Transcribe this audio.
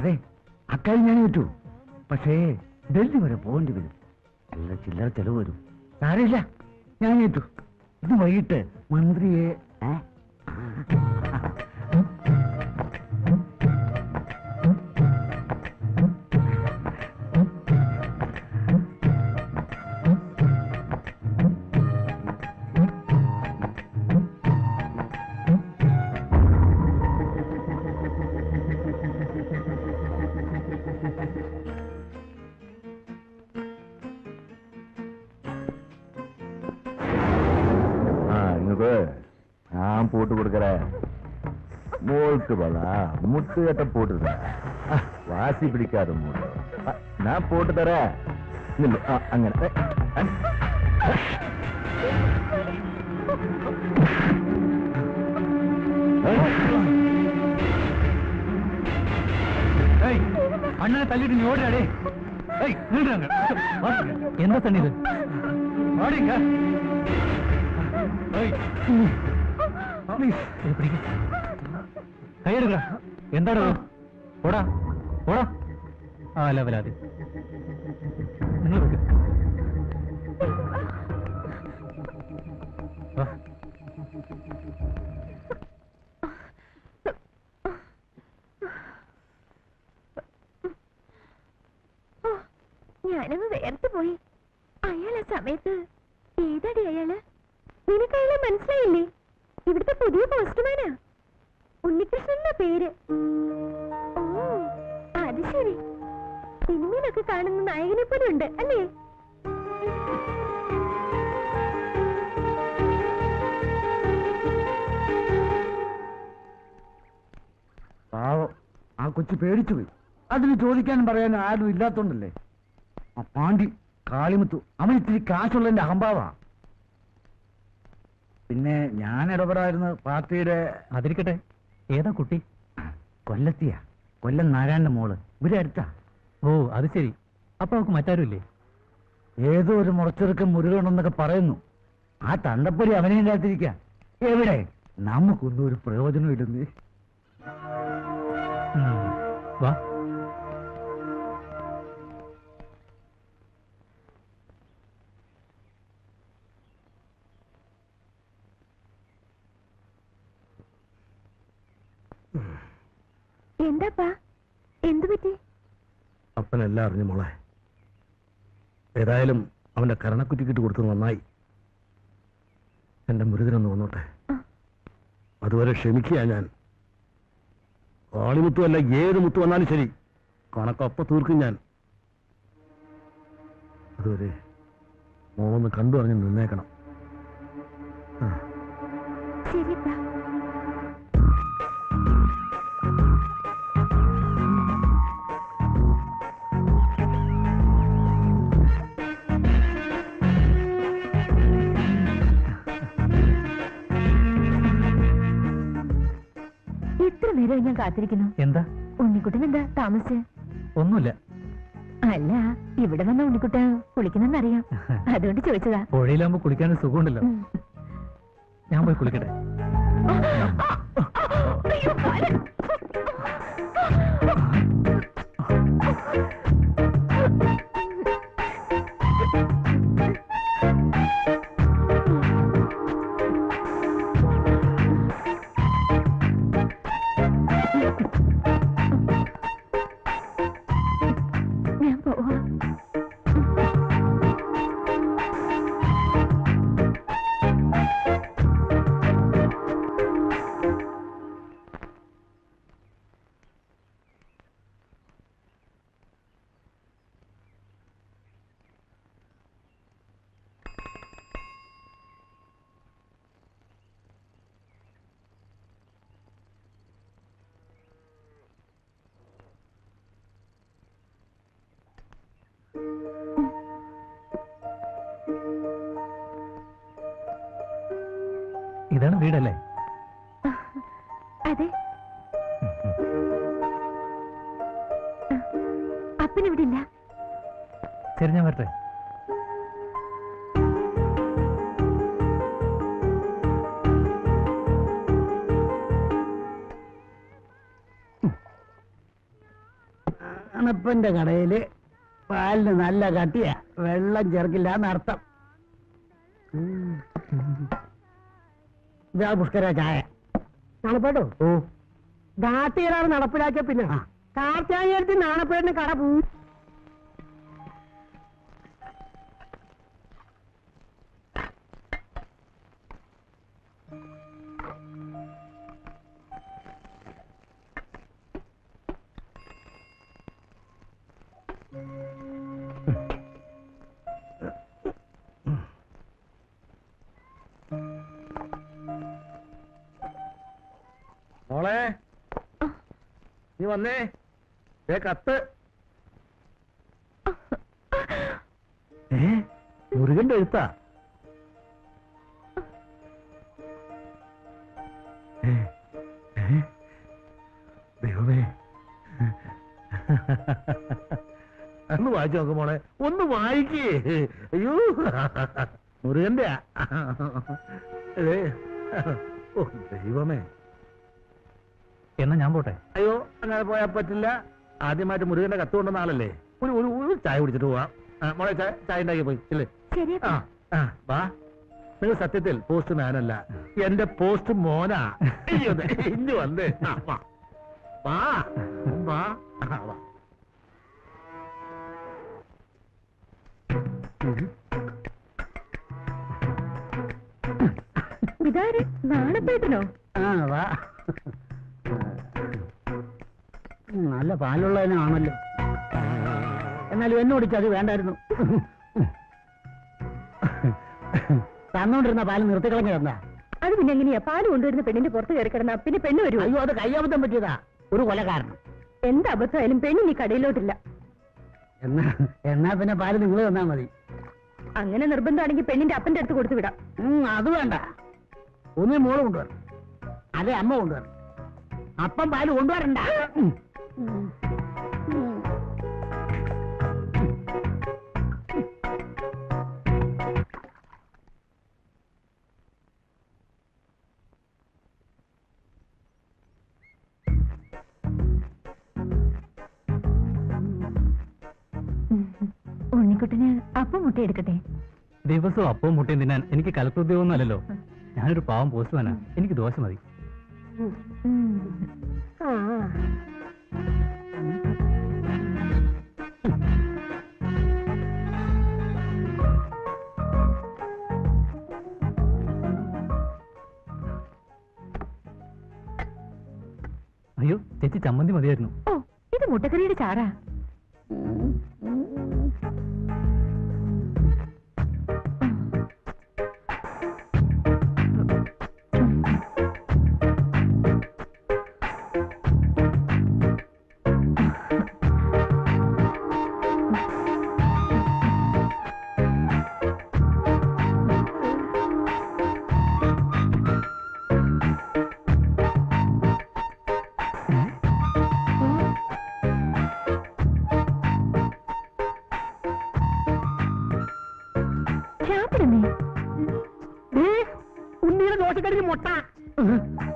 അതെ അക്കാര്യം ഞാൻ ഏറ്റു പക്ഷേ ഡൽഹി വരെ പോകേണ്ടി വരും നല്ല ചില്ലറ ചെലവ് വരും സാരമില്ല ഞാൻ ഏറ്റു ഇത് വൈകിട്ട് മന്ത്രിയെ ഏ? ஆ இங்க நான் போட்டு கொடுக்கறேன் மோல்ட்டு பலா முட்டு கட்ட போட்டுருக்கேன் ஆ, வாசி பிடிக்காத மூடு ஆ, நான் போட்டு தரேன் நில்லு. ஆ, அங்கன ஏ, ஆ. ഏയ്, അണ്ണനെ തല്ലിട്ട് നീ ഓടിയാടേ ഏയ് നിൽക്കാங்க എന്താ തണ്ണിത് ഓടിങ്ക പ്ലീസ് ഇത് പിടിക്ക കൈയെടുക്ക എന്താണ് ഓടാ ഓടാ ആ ലെവലാതി നിങ്ങൾ വെക്ക് വാ ഞാനങ്ങ് വേർത്ത് പോയി അയാൾ ആ സമയത്ത് ഏതാടി അയാള് നിനക്ക് അയാളെ മനസ്സിലായില്ലേ ഇവിടുത്തെ പുതിയ പോസ്റ്റ്മാനാ ഉണ്ണികൃഷ്ണൻ എന്നാ പേര് ഓ അത് ശരി സിനിമയിലൊക്കെ കാണുന്ന നായകനെ പോലെ ഉണ്ട് അല്ലേ പാവം ആ കൊച്ചു പേടിച്ചു പോയി അതിന് ചോദിക്കാനും പറയാനും ആരും ഇല്ലാത്തോണ്ടല്ലേ ആ പാണ്ടി കാളിമുത്തു അവൻ ഇത്തിരി കാശുള്ളതിന്റെ അഹംഭാവാ പിന്നെ ഞാൻ ഇടപെടായിരുന്നു പാർട്ടിയുടെ അതിരിക്കട്ടെ ഏതാ കുട്ടി കൊല്ലത്തിയാ കൊല്ലം നാരായണന്റെ മോള് ഇവിടെ അടുത്താ ഓ അത് ശരി അപ്പൊ അവൾക്ക് മറ്റാരും ഇല്ലേ ഏതോ ഒരു മുറച്ചെറുക്കം മുരുകണെന്നൊക്കെ പറയുന്നു ആ തണ്ടപ്പൊരി അവനെ ഇല്ലാത്തിരിക്ക എവിടെ നമുക്കൊന്നും ഒരു പ്രയോജനം ഇല്ലെന്ന് ഉം. വാ എന്താപ്പാ എന്തു പറ്റി അപ്പനെല്ലാം അറിഞ്ഞു മോളെ ഏതായാലും അവന്റെ കരണക്കുറ്റിക്കിട്ട് കൊടുത്തത് നന്നായി എന്റെ മുരുകനൊന്ന് വന്നോട്ടെ അതുവരെ ക്ഷമിക്കുക ഞാൻ കാളിമുത്തു അല്ല ഏത് മുത്തു വന്നാലും ശരി കണക്കപ്പ തീർക്കും ഞാൻ അതുവരെ മോളൊന്ന് കണ്ടു അറിഞ്ഞ് നിന്നേക്കണം ആ ശരിപ്പാ ഇത്ര നേരം ഞാൻ കാത്തിരിക്കുന്നു എന്താ ഉണ്ണിക്കുട്ടൻ എന്താ താമസിച്ച് ഒന്നുമില്ല അല്ല ഇവിടെ വന്ന ഉണ്ണിക്കുട്ടൻ കുളിക്കുന്നെന്നറിയാം അതുകൊണ്ട് ചോദിച്ചതാ പുഴയിലാകുമ്പോ കുളിക്കാനൊരു സുഖമുണ്ടല്ലോ ഉം. ഞാൻ പോയി കുളിക്കട്ടെ അയ്യോ, കാല്. ഞാൻ പോവാ ഇതാണ് വീടല്ലേ അതെ അപ്പനിവിടെ ഇല്ല ശരി ഞാൻ വരട്ടെ അണപ്പന്റെ കടയില് പാലിന് നല്ല കട്ടിയ വെള്ളം ചേർക്കില്ല എന്നർത്ഥം ഇതാ പുഷ്കര ചായ നാണപ്പേട്ടോ ഓ ദാട്ടിയറാറ് നടപ്പിലാക്കിയ പിന്നെ കാർച്ചായത്തി നാണപ്പേടിന് കട പൂ മോളെ നീ വന്നേ ഏ കത്ത് ഏ മുരുകന്റെ എഴുത്താ ഏ, ഏ, ദൈവമേ ഒന്ന് വായിച്ചു നോക്ക് മോളെ ഒന്ന് വായിക്കേ അയ്യോ മുരുകന്റെ ഓ ദൈവമേ എന്നാ ഞാൻ പോട്ടെ അയ്യോ അങ്ങനെ പോയാൽ പറ്റില്ല ആദ്യമായിട്ട് മുരുകന്റെ കത്ത് കൊണ്ടുവന്ന ആളല്ലേ ഒരു ഒരു ഒരു ചായ കുടിച്ചിട്ട് പോവാം ആ, മോളെ ചായ ചായ ഉണ്ടാക്കി പോയി ഇല്ലേ ശരി ആ ആ വാ നിങ്ങൾ സത്യത്തിൽ പോസ്റ്റ് മാനല്ല എന്റെ പോസ്റ്റ് മോനാ അയ്യോ, ദേ, ഇഞ്ഞു വന്നേ ആ, വാ വാ വാ ആ, വാ ഇതാര് നാണപ്പേട്ടനോ ആ വാ നല്ല പാലുള്ളതിനാണല്ലോ എന്നാലും എന്നോടിച്ച് അത് വേണ്ടായിരുന്നു തന്നോണ്ടിരുന്ന പാല് നിർത്തിക്കളഞ്ഞ തന്നാ അത് പിന്നെ എങ്ങനെയാ പാല് കൊണ്ടുവരുന്ന പെണ്ണിന്റെ പുറത്ത് കയറി കിടന്ന പിന്നെ പെണ്ണ് വരുമോ അയ്യോ അത് കയ്യാബദ്ധം പറ്റിയതാ ഒരു കൊല കാരണം എന്ത് അബദ്ധമായാലും പെണ്ണിന് ഈ കടയിലോട്ടില്ല എന്നാ എന്നാ പിന്നെ പാല് നിങ്ങൾ തന്നാ മതി അങ്ങനെ നിർബന്ധമാണെങ്കിൽ പെണ്ണിന്റെ അപ്പന്റെ അടുത്ത് കൊടുത്തു വിടാം ഉം, അത് വേണ്ട ഒന്നേ മോള് കൊണ്ടുവരണം അതെ അമ്മ കൊണ്ടുവരണം അപ്പം പാല് കൊണ്ടുവരണ്ട ഉം. ഉണ്ണിക്കുട്ടിന് അപ്പം മുട്ടയെടുക്കട്ടെ ദിവസവും അപ്പവും മുട്ടയും തിന്നാൻ എനിക്ക് കലപ്രദ്യോഗമൊന്നും അല്ലല്ലോ ഞാനൊരു പാവം പോസ്റ്റ്മാനാ എനിക്ക് ദോശ മതി ആ അയ്യോ ചേച്ചി ചമ്മന്തി മതിയായിരുന്നു ഓ ഇത് മുട്ടക്കറിയുടെ ചാറാ സാപ്പിടുന്നേ ഉണ്ണിയുടെ ദോശക്കടിന് മുട്ട